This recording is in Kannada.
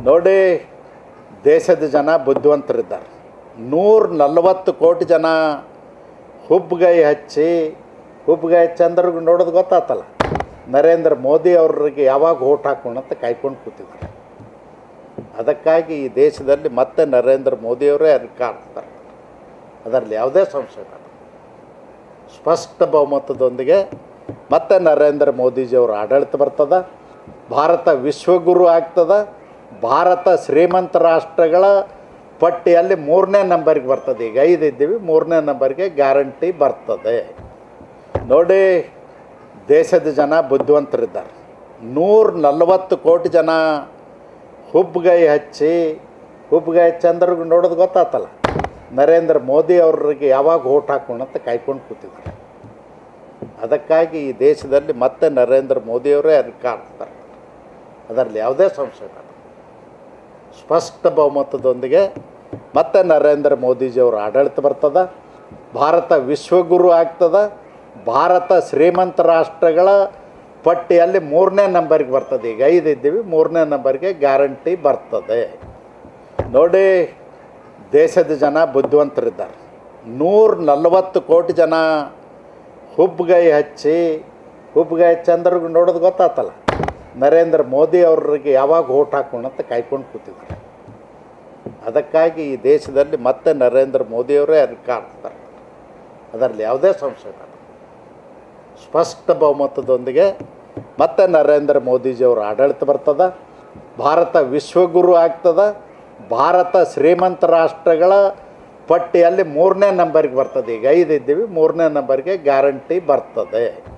ನೋಡಿ ದೇಶದ ಜನ ಬುದ್ಧಿವಂತರಿದ್ದಾರೆ ನೂರ ನಲವತ್ತು ಕೋಟಿ ಜನ ಹುಬ್ಬುಗೈ ಹಚ್ಚಿ ಹುಬ್ಬುಗೈ ಹಚ್ಚಿ ಅಂದ್ರೆ ನೋಡೋದು ಗೊತ್ತಾತಲ್ಲ ನರೇಂದ್ರ ಮೋದಿ ಅವ್ರಿಗೆ ಯಾವಾಗ ಓಟ್ ಹಾಕೋಣ ಅಂತ ಕಾಯ್ಕೊಂಡು ಕೂತಿದ್ದಾರೆ ಅದಕ್ಕಾಗಿ ಈ ದೇಶದಲ್ಲಿ ಮತ್ತೆ ನರೇಂದ್ರ ಮೋದಿಯವರೇ ಅಧಿಕಾರ ಆಗ್ತಾರೆ ಅದರಲ್ಲಿ ಯಾವುದೇ ಸಂಶಯ ಇಲ್ಲ ಸ್ಪಷ್ಟ ಬಹುಮತದೊಂದಿಗೆ ಮತ್ತೆ ನರೇಂದ್ರ ಮೋದಿಜಿಯವರು ಆಡಳಿತ ಬರ್ತದ ಭಾರತ ವಿಶ್ವಗುರು ಆಗ್ತದ ಭಾರತ ಶ್ರೀಮಂತ ರಾಷ್ಟ್ರಗಳ ಪಟ್ಟಿಯಲ್ಲಿ ಮೂರನೇ ನಂಬರ್ಗೆ ಬರ್ತದೆ ಈಗ ಐದು ಇದ್ದೀವಿ ಮೂರನೇ ನಂಬರ್ಗೆ ಗ್ಯಾರಂಟಿ ಬರ್ತದೆ ನೋಡಿ ದೇಶದ ಜನ ಬುದ್ಧಿವಂತರಿದ್ದಾರೆ ನೂರ ನಲವತ್ತು ಕೋಟಿ ಜನ ಹುಬ್ಬುಗೈ ಹಚ್ಚಿ ಹುಬ್ಬುಗೈ ಹಚ್ಚಿ ಅಂದ್ರೆ ನೋಡೋದು ಗೊತ್ತಾತಲ್ಲ ನರೇಂದ್ರ ಮೋದಿ ಅವ್ರಿಗೆ ಯಾವಾಗ ಓಟ್ ಹಾಕೋಣ ಅಂತ ಕಾಯ್ಕೊಂಡು ಕೂತಿದ್ದಾರೆ ಅದಕ್ಕಾಗಿ ಈ ದೇಶದಲ್ಲಿ ಮತ್ತೆ ನರೇಂದ್ರ ಮೋದಿಯವರೇ ಅಧಿಕಾರ ಆಗ್ತಾರೆ ಅದರಲ್ಲಿ ಯಾವುದೇ ಸಂಶಯ ಇಲ್ಲ ಸ್ಪಷ್ಟ ಬಹುಮತದೊಂದಿಗೆ ಮತ್ತೆ ನರೇಂದ್ರ ಮೋದಿಜಿಯವರು ಆಡಳಿತ ಬರ್ತದ ಭಾರತ ವಿಶ್ವಗುರು ಆಗ್ತದ ಭಾರತ ಶ್ರೀಮಂತ ರಾಷ್ಟ್ರಗಳ ಪಟ್ಟಿಯಲ್ಲಿ ಮೂರನೇ ನಂಬರ್ಗೆ ಬರ್ತದೆ ಈಗ ಐದು ಇದ್ದೀವಿ ಮೂರನೇ ನಂಬರ್ಗೆ ಗ್ಯಾರಂಟಿ ಬರ್ತದೆ ನೋಡಿ ದೇಶದ ಜನ ಬುದ್ಧಿವಂತರಿದ್ದಾರೆ ನೂರ ನಲವತ್ತು ಕೋಟಿ ಜನ ಹುಬ್ಬುಗೈ ಹಚ್ಚಿ ಹುಬ್ಬುಗೈ ಹಚ್ಚಿ ಅಂದ್ರೆ ನೋಡೋದು ಗೊತ್ತಾತಲ್ಲ ನರೇಂದ್ರ ಮೋದಿ ಅವ್ರಿಗೆ ಯಾವಾಗ ಓಟ್ ಹಾಕೋಣ ಅಂತ ಕಾಯ್ಕೊಂಡು ಕೂತಿದ್ದಾರೆ ಅದಕ್ಕಾಗಿ ಈ ದೇಶದಲ್ಲಿ ಮತ್ತೆ ನರೇಂದ್ರ ಮೋದಿಯವರೇ ಅಧಿಕಾರ ಆಗ್ತಾರೆ ಅದರಲ್ಲಿ ಯಾವುದೇ ಸಂಶಯ ಇಲ್ಲ ಸ್ಪಷ್ಟ ಬಹುಮತದೊಂದಿಗೆ ಮತ್ತೆ ನರೇಂದ್ರ ಮೋದಿಜಿಯವರು ಆಡಳಿತ ಬರ್ತದ ಭಾರತ ವಿಶ್ವಗುರು ಆಗ್ತದ ಭಾರತ ಶ್ರೀಮಂತ ರಾಷ್ಟ್ರಗಳ ಪಟ್ಟಿಯಲ್ಲಿ ಮೂರನೇ ನಂಬರ್ಗೆ ಬರ್ತದೆ ಈಗ ಐದು ಇದ್ದೀವಿ ಮೂರನೇ ನಂಬರ್ಗೆ ಗ್ಯಾರಂಟಿ ಬರ್ತದೆ